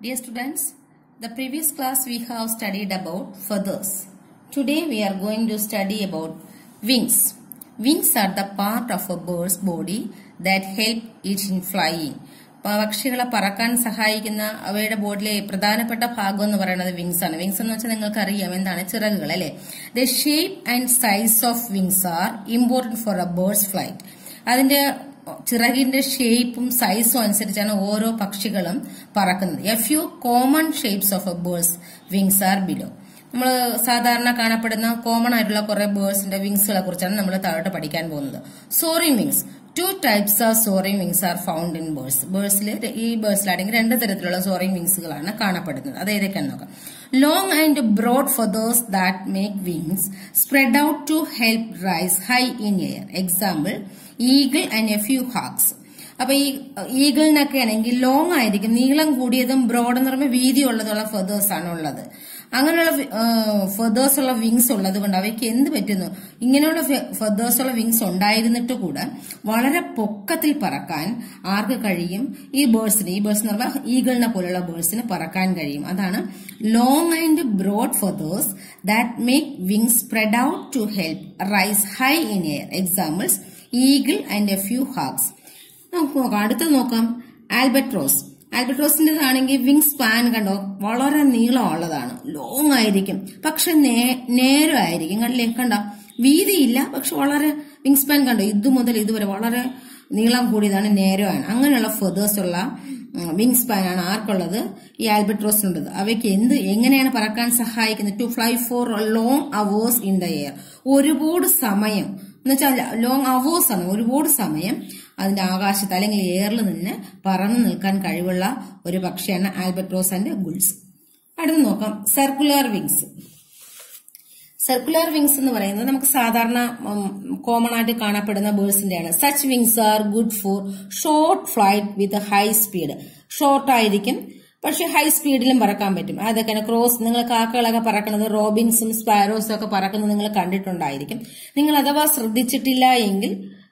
Dear students, the previous class we have studied about feathers. Today we are going to study about wings. Wings are the part of a bird's body that help it in flying. പക്ഷികളെ പറക്കാൻ സഹായിക്കുന്ന അവയുടെ ബോഡിയിലെ പ്രധാനപ്പെട്ട ഭാഗം എന്ന് പറയുന്നത് wings ആണ് wings എന്ന് വെച്ചാൽ നിങ്ങൾക്ക് അറിയാം എന്താണ് ചിറകുകൾ അല്ലെ the shape and size of wings are important for a birds flight അതിന്റെ ചിറകിന്റെ ഷേപ്പും സൈസും അനുസരിച്ചാണ് ഓരോ പക്ഷികളും പറക്കുന്നത് a few common shapes of a birds wings are below നമ്മൾ സാധാരണ കാണപ്പെടുന്ന കോമൺ ആയിട്ടുള്ള കുറെ ബേർഡ്സിന്റെ വിങ്സുകളെ കുറിച്ചാണ് നമ്മൾ താഴോട്ട് പഠിക്കാൻ പോകുന്നത് soaring wings two types of soaring wings are found in birds ബേർഡ്സിൽ ഈ ബേർഡ്സിലാണെങ്കിൽ രണ്ട് തരത്തിലുള്ള സോറിംഗ് വിങ്സുകളാണ് കാണപ്പെടുന്നത് അത് ഏതൊക്കെയാണെന്ന് നോക്കാം long and broad feathers that make wings spread out to help rise high in air example eagle and a few hawks അപ്പൊ ഈ ഈഗിളിനൊക്കെ ആണെങ്കിൽ ലോങ് ആയിരിക്കും നീളം കൂടിയതും ബ്രോഡ് എന്ന് പറയുമ്പോൾ വീതിയുള്ളതുള്ള ഫെതേഴ്സ് ആണ് ഉള്ളത് അങ്ങനെയുള്ള ഫെതേഴ്സ് ഉള്ള വിങ്സ് ഉള്ളത് കൊണ്ട് അവയ്ക്ക് എന്ത് പറ്റുന്നു ഇങ്ങനെയുള്ള ഫെതേഴ്സ് ഉള്ള വിങ്സ് ഉണ്ടായിരുന്നിട്ട് കൂടെ വളരെ പൊക്കത്തിൽ പറക്കാൻ ആർക്ക് കഴിയും ഈ ബേർഡ്സിന് ഈ ബേർഡ്സ് എന്ന് പറഞ്ഞാൽ ഈഗിളിനെ പോലുള്ള ബേർഡ്സിന് പറക്കാൻ കഴിയും അതാണ് long and broad feathers that make wings spread out to help rise high in air examples eagle and a few hawks നമുക്ക് നോക്കാം അടുത്തത് നോക്കാം ആൽബട്രോസ് ആൽബട്രോസിന്റേതാണെങ്കിൽ വിങ് സ്പാൻ കണ്ടോ വളരെ നീളമുള്ളതാണ് ലോങ് ആയിരിക്കും പക്ഷെ നേരമായിരിക്കും കണ്ടില്ലേ കണ്ടോ വീതിയില്ല പക്ഷെ വളരെ വിങ് സ്പാൻ കണ്ടോ ഇത് മുതൽ ഇതുവരെ വളരെ നീളം കൂടിയതാണ് നേരമാണ് അങ്ങനെയുള്ള ഫെതേഴ്സ് ഉള്ള വിങ് സ്പാൻ ആണ് ആർക്കുള്ളത് ഈ ആൽബട്രോസിനുള്ളത് അവയ്ക്ക് എന്ത് എങ്ങനെയാണ് പറക്കാൻ സഹായിക്കുന്നത് to fly for long hours in the air ഒരുപാട് സമയം എന്നുവെച്ചാൽ ലോങ് അവേഴ്സ് ആണ് ഒരുപാട് സമയം അതിന്റെ ആകാശത്ത് അല്ലെങ്കിൽ എയറിൽ നിന്ന് പറന്നു നിൽക്കാൻ കഴിവുള്ള ഒരു പക്ഷിയാണ് ആൽബട്രോസ് ആൻഡ് ഗുൾസ് അടുത്ത് നോക്കാം സർക്കുലർ വിങ്സ് സർക്കുലർ വിങ്സ് എന്ന് പറയുന്നത് നമുക്ക് സാധാരണ കോമൺ ആയിട്ട് കാണപ്പെടുന്ന ബേഴ്സിന്റെയാണ് such wings are good for short flight with high speed short ആയിരിക്കും പക്ഷെ ഹൈ സ്പീഡിലും പറക്കാൻ പറ്റും അതൊക്കെയാണ് ക്രോസ് നിങ്ങൾ കാക്കകളൊക്കെ പറക്കുന്നത് റോബിൻസും സ്പാരോസും ഒക്കെ പറക്കുന്നത് നിങ്ങൾ കണ്ടിട്ടുണ്ടായിരിക്കും നിങ്ങൾ അഥവാ ശ്രദ്ധിച്ചിട്ടില്ല എങ്കിൽ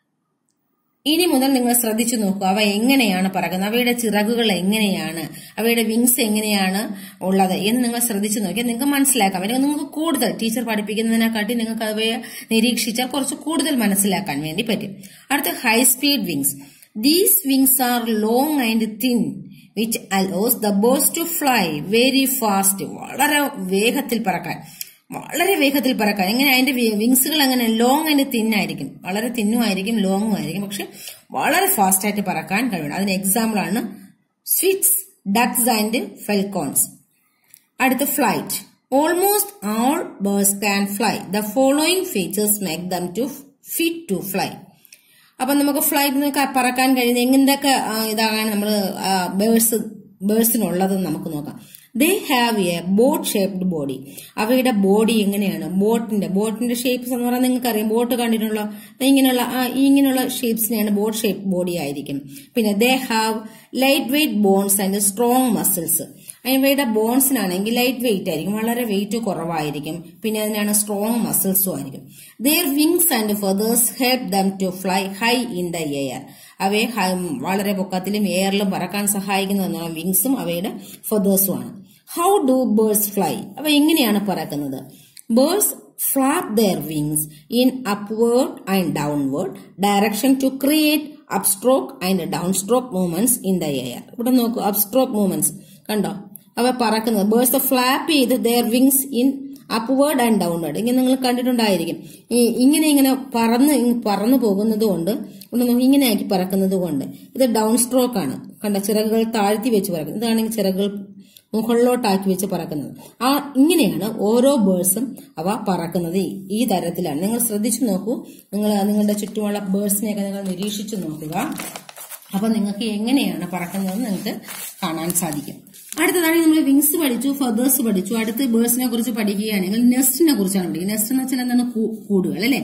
ഇനി മുതൽ നിങ്ങൾ ശ്രദ്ധിച്ചു നോക്കുക അവ എങ്ങനെയാണ് പറക്കുന്നത് അവയുടെ ചിറകുകൾ എങ്ങനെയാണ് അവയുടെ വിങ്സ് എങ്ങനെയാണ് ഉള്ളത് എന്ന് നിങ്ങൾ ശ്രദ്ധിച്ചു നോക്കിയാൽ നിങ്ങൾക്ക് മനസ്സിലാക്കാം അല്ലെങ്കിൽ നിങ്ങൾക്ക് കൂടുതൽ ടീച്ചർ പഠിപ്പിക്കുന്നതിനെക്കാട്ടി നിങ്ങൾക്ക് അവയെ നിരീക്ഷിച്ചാൽ കുറച്ച് കൂടുതൽ മനസ്സിലാക്കാൻ വേണ്ടി പറ്റും അടുത്ത high speed wings these wings are long and thin which allows the birds to fly very fast വളരെ വേഗത്തിൽ പറക്കാൻ വളരെ വേഗത്തിൽ പറക്കാൻ എങ്ങനെ അതിന്റെ വിങ്സുകൾ അങ്ങനെ ലോങ് ആൻഡ് തിന്നായിരിക്കും വളരെ തിന്നുമായിരിക്കും ലോങ്ങും ആയിരിക്കും പക്ഷെ വളരെ ഫാസ്റ്റ് ആയിട്ട് പറക്കാൻ കഴിയണം അതിന് എക്സാമ്പിൾ ആണ് സ്വിറ്റ്സ് ഡക്സ് ആൻഡ് ഫെൽക്കോൺസ് അടുത്ത flight almost all birds can fly the following features make them to fit to fly അപ്പൊ നമുക്ക് ഫ്ലൈറ്റ് പറക്കാൻ കഴിയുന്ന എങ്ങനത്തെ ഇതാണ് നമ്മൾ ബേഴ്സ് ബേഴ്സിനുള്ളതെന്ന് നമുക്ക് നോക്കാം they have a boat shaped body അവയുടെ ബോഡി എങ്ങനെയാണ് ബോട്ടിന്റെ ബോട്ടിന്റെ ഷേപ്സ് എന്ന് പറഞ്ഞാൽ നിങ്ങൾക്ക് അറിയാം ബോട്ട് കണ്ടിട്ടുള്ള ഇങ്ങനെയുള്ള ഇങ്ങനെയുള്ള ഷേപ്സിനെയാണ് ബോട്ട് ഷേപ്പ് ബോഡി ആയിരിക്കും പിന്നെ they have light weight bones and strong muscles അവയുടെ ബോൺസിനാണെങ്കിൽ ലൈറ്റ് വെയിറ്റ് ആയിരിക്കും വളരെ വെയിറ്റ് കുറവായിരിക്കും പിന്നെ അതിനാണ് സ്ട്രോങ് മസിൽസും ആയിരിക്കും their wings and feathers help them to fly high in the air അവയെ വളരെ പൊക്കത്തിലും എയറിലും പറക്കാൻ സഹായിക്കുന്ന വിങ്സും അവയുടെ ഫെതേഴ്സുമാണ് ഹൗ ഡു ബേഴ്സ് ഫ്ലൈ അവ എങ്ങനെയാണ് പറക്കുന്നത് birds flap their wings in upward and downward direction to create upstroke and down stroke movements in the air ഇവിടെ നോക്കൂ അപ്സ്ട്രോക്ക് മൂവ്മെന്റ്സ് കണ്ടോ അവ പറക്കുന്നത് ബേഴ്സ് ഫ്ലാപ്പ് ചെയ്ത് their wings in upward and downward ഇങ്ങനെ നിങ്ങൾ കണ്ടിട്ടുണ്ടായിരിക്കും ഇങ്ങനെ ഇങ്ങനെ പറന്ന് പറന്നു പോകുന്നത് കൊണ്ട് ഇങ്ങനെ ആക്കി പറക്കുന്നത് കൊണ്ട് ഇത് ഡൗൺ സ്ട്രോക്ക് ആണ് കണ്ട ചിറകുകൾ താഴ്ത്തി വെച്ച് പറക്കുന്നത് ഇതാണെങ്കിൽ ചിറകുകൾ മുകളിലോട്ടാക്കി വെച്ച് പറക്കുന്നത് ആ ഇങ്ങനെയാണ് ഓരോ ബേഴ്സും അവ പറക്കുന്നത് ഈ തരത്തിലാണ് നിങ്ങൾ ശ്രദ്ധിച്ചു നോക്കൂ നിങ്ങൾ നിങ്ങളുടെ ചുറ്റുമുള്ള ബേഴ്സിനെയൊക്കെ നിങ്ങൾ നിരീക്ഷിച്ചു നോക്കുക അപ്പൊ നിങ്ങൾക്ക് എങ്ങനെയാണ് പറക്കുന്നതെന്ന് നിങ്ങൾക്ക് കാണാൻ സാധിക്കും അടുത്തതാണ് നമ്മൾ വിങ്സ് പഠിച്ചു ഫെതേഴ്സ് പഠിച്ചു അടുത്ത് ബേഴ്സിനെ കുറിച്ച് പഠിക്കുകയാണെങ്കിൽ നെസ്റ്റിനെ കുറിച്ചാണ് പഠിക്കുക നെസ്റ്റ് എന്ന് വെച്ചാൽ എന്താണ് കൂടുകൾ അല്ലെ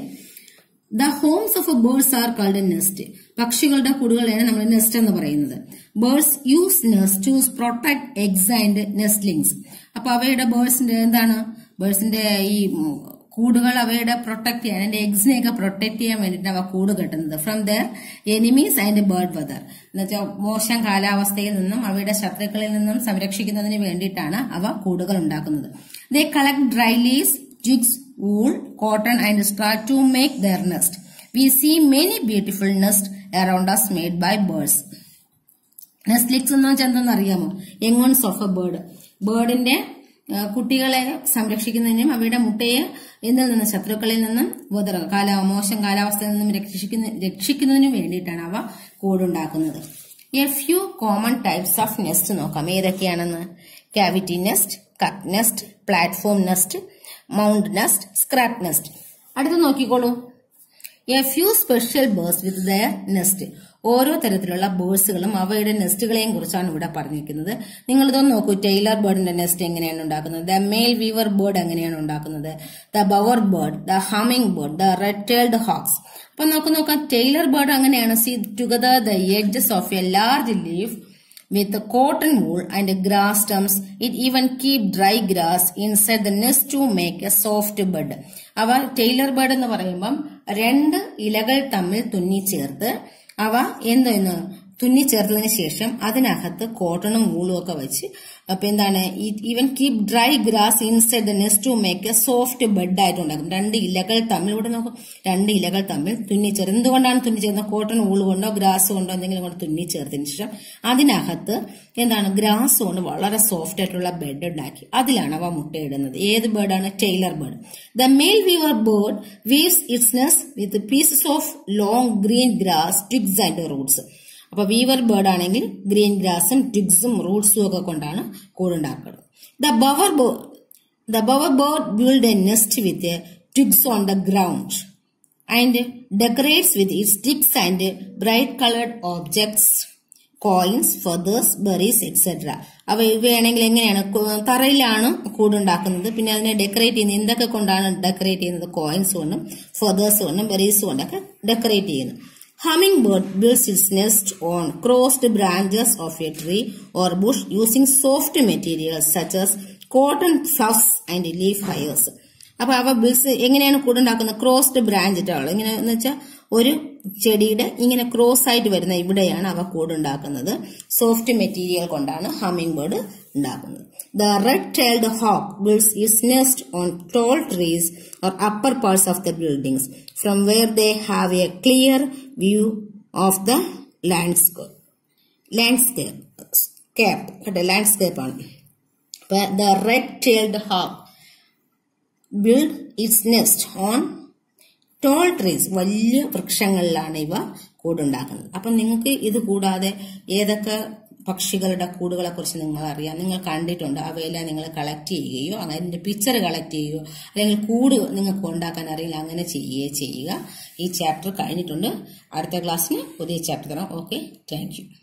the homes of a birds are called nest പക്ഷികളുടെ കൂടുകളെയാണ് നമ്മൾ നെസ്റ്റ് എന്ന് പറയുന്നത് birds use nest to protect eggs and nestlings അപ്പൊ അവയുടെ ബേർഡ്സിന്റെ എന്താണ് ബേർഡ്സിന്റെ ഈ കൂടുകൾ അവയുടെ പ്രൊട്ടക്ട് ചെയ്യാൻ അതിന്റെ എഗ്സിനെയൊക്കെ പ്രൊട്ടക്ട് ചെയ്യാൻ വേണ്ടിയിട്ട് അവ കൂട് കെട്ടുന്നത് from their enemies and bad weather എന്നുവെച്ചാൽ മോശം കാലാവസ്ഥയിൽ നിന്നും അവയുടെ ശത്രുക്കളിൽ നിന്നും സംരക്ഷിക്കുന്നതിന് വേണ്ടിയിട്ടാണ് അവ കൂടുകൾ ഉണ്ടാക്കുന്നത് they collect dry leaves twigs wool, cotton and straw to make their nest. We see many beautiful nests around us made by birds. Nestlings എന്ന് വെച്ചാൽ എന്തെന്ന് അറിയാമോ യങ്ങോൺസ് ഓഫ് എ ബേർഡ് ബേർഡിന്റെ കുട്ടികളെ സംരക്ഷിക്കുന്നതിനും അവയുടെ മുട്ടയെ എന്നിൽ നിന്ന് ശത്രുക്കളിൽ നിന്നും വെതർ കാല മോശം കാലാവസ്ഥയിൽ നിന്നും രക്ഷിക്കുന്ന രക്ഷിക്കുന്നതിനും വേണ്ടിയിട്ടാണ് അവ കൂടുണ്ടാക്കുന്നത് a few common types of nest നോക്കാം ഏതൊക്കെയാണെന്ന് cavity nest cup nest platform nest mound nest scrape nest അടുത്ത് നോക്കിക്കോളൂ a few special birds with their nest ഓരോ തരത്തിലുള്ള ബേഴ്സുകളും അവയുടെ നെസ്റ്റുകളെയും കുറിച്ചാണ് ഇവിടെ പറഞ്ഞിരിക്കുന്നത് നിങ്ങൾ ഇതൊന്ന് നോക്കൂ ടൈലർ ബേർഡിന്റെ നെസ്റ്റ് എങ്ങനെയാണ് ഉണ്ടാക്കുന്നത് ദ മെയിൽ വീവർ ബേർഡ് എങ്ങനെയാണ് ഉണ്ടാക്കുന്നത് the bower bird the humming bird the red tailed hawks അപ്പൊ നമുക്ക് നോക്കാം ടൈലർ ബേർഡ് അങ്ങനെയാണ് sew together the edges of a large leaf with cotton wool and grass stems. It even keep dry grass inside the nest to make a soft bed. അവ tailor bird എന്ന് പറയുമ്പം രണ്ട് ഇലകൾ തമ്മിൽ തുന്നിച്ചേർത്ത് അവ എന്തെന്ന് തുന്നിച്ചേർത്തതിന് ശേഷം അതിനകത്ത് കോട്ടണും വൂളും ഒക്കെ വെച്ച് അപ്പൊ എന്താണ് even keep dry grass inside the nest to make a soft bed ആയിട്ട് ഉണ്ടാക്കും രണ്ട് ഇലകൾ തമ്മിൽ ഇവിടെ നോക്കും രണ്ട് ഇലകൾ തമ്മിൽ തുന്നിച്ചേർത്ത് എന്തുകൊണ്ടാണ് തുന്നിച്ചേർന്നത് കോട്ടൺ വൂള് കൊണ്ടോ ഗ്രാസ് കൊണ്ടോ എന്തെങ്കിലും കൊണ്ട് തുന്നിച്ചേർത്തതിന് ശേഷം അതിനകത്ത് എന്താണ് ഗ്രാസ് കൊണ്ട് വളരെ സോഫ്റ്റ് ആയിട്ടുള്ള ബെഡ് ഉണ്ടാക്കി അതിലാണ് അവ മുട്ടയിടുന്നത് ഏത് ബേർഡാണ് tailor bird the male weaver bird weaves its nest with pieces of long green grass twigs and roots അപ്പൊ വീവർ ബേർഡ് ആണെങ്കിൽ ഗ്രീൻ ഗ്രാസും ട്വിഗ്സും റൂട്ട്സും ഒക്കെ കൊണ്ടാണ് കൂടുണ്ടാക്കുന്നത് the bower bird the bower bird build a nest with twigs on the ground and decorates with it sticks and bright coloured objects coins feathers berries etcetera അവ ഇവയാണെങ്കിൽ എങ്ങനെയാണ് തറയിലാണ് കൂടുണ്ടാക്കുന്നത് പിന്നെ അതിനെ ഡെക്കറേറ്റ് ചെയ്യുന്നത് എന്തൊക്കെ കൊണ്ടാണ് ഡെക്കറേറ്റ് ചെയ്യുന്നത് കോയിൻസ് കൊണ്ടും ഫെതേഴ്സ് കൊണ്ടും ബെറീസ് കൊണ്ടൊക്കെ ഡെക്കറേറ്റ് ചെയ്യുന്നു Hummingbird builds its nest on crossed branches of a tree or bush using soft materials such as cotton fluffs and leaf hairs. അപ്പൊ അവ ബിൽസ് എങ്ങനെയാണ് കൂടുണ്ടാക്കുന്നത് ക്രോസ്ഡ് ബ്രാഞ്ചിട്ടാണ് ഇങ്ങനെ എന്ന് വെച്ചാൽ ഒരു ചെടിയുടെ ഇങ്ങനെ ക്രോസ് ആയിട്ട് വരുന്ന ഇവിടെയാണ് അവ കൂടുണ്ടാക്കുന്നത് സോഫ്റ്റ് മെറ്റീരിയൽ കൊണ്ടാണ് ഹമ്മിങ് ബേർഡ് ഉണ്ടാക്കുന്നത് the red tailed hawk builds its nest on tall trees or upper parts of the buildings from where they have a clear view of the landscape landscape scape കേട്ടോ landscape ആണ് the red tailed hawk build its nest on tall trees വലിയ വൃക്ഷങ്ങളിലാണ് ഇവ കൂടുണ്ടാക്കുന്നത് അപ്പം നിങ്ങൾക്ക് ഇത് കൂടാതെ ഏതൊക്കെ പക്ഷികളുടെ കൂടുകളെ കുറിച്ച് നിങ്ങൾ അറിയാം നിങ്ങൾ കണ്ടിട്ടുണ്ട് അവയെല്ലാം നിങ്ങൾ കളക്ട് ചെയ്യുകയോ അതിന്റെ പിക്ചർ കളക്ട് ചെയ്യുകയോ അല്ലെങ്കിൽ കൂട് നിങ്ങൾക്ക് ഉണ്ടാക്കാൻ അറിയില്ല അങ്ങനെ ചെയ്യുകയോ ചെയ്യുക ഈ ചാപ്റ്റർ കഴിഞ്ഞിട്ടുണ്ട് അടുത്ത ക്ലാസ്സിന് പുതിയ ചാപ്റ്റർ തരാം ഓക്കെ താങ്ക് യു